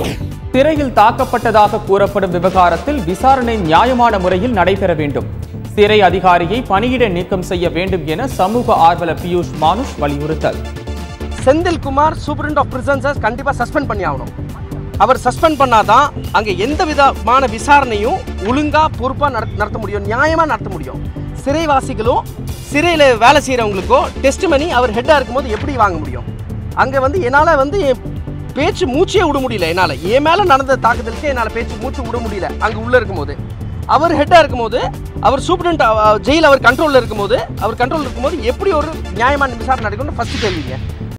சிறையில் தாக்கப்பட்டதாக கூறப்படும் விவகாரத்தில் விசாரணை நியாயமான முறையில் நடைபெற வேண்டும் சிறை அதிகாரியை பணியிட நீக்கம் செய்ய வேண்டும் என சமூக ஆர்வலர் பியூஷ் மானுஷ் வலியுறுத்தல் செந்தில்குமார் சூப்பரண்ட் ஆஃப் பிரிசன்ஸை கண்டிப்பாக சஸ்பெண்ட் பண்ணி ஆகணும் அவர் சஸ்பெண்ட் பண்ணாதான் அங்கே எந்த விதமான விசாரணையும் ஒழுங்காக பொறுப்பாக நடத்த முடியும் நியாயமாக நடத்த முடியும் சிறைவாசிகளும் சிறையில் வேலை செய்கிறவங்களுக்கோ டெஸ்ட் மணி அவர் ஹெட்டாக இருக்கும்போது எப்படி வாங்க முடியும் அங்கே வந்து என்னால் வந்து என் பேச்சு மூச்சே விட முடியல என்னால் என் மேலே நடந்த தாக்குதலுக்கு என்னால் பேச்சு மூச்சு விட முடியல அங்கே உள்ளே இருக்கும்போது அவர் ஹெட்டாக இருக்கும்போது அவர் சூப்பரண்ட் ஜெயில் அவர் கண்ட்ரோலில் இருக்கும்போது அவர் கண்ட்ரோலில் இருக்கும்போது எப்படி ஒரு நியாயமான விசாரணை நடக்கும்னு ஃபஸ்ட்டு கேள்விங்க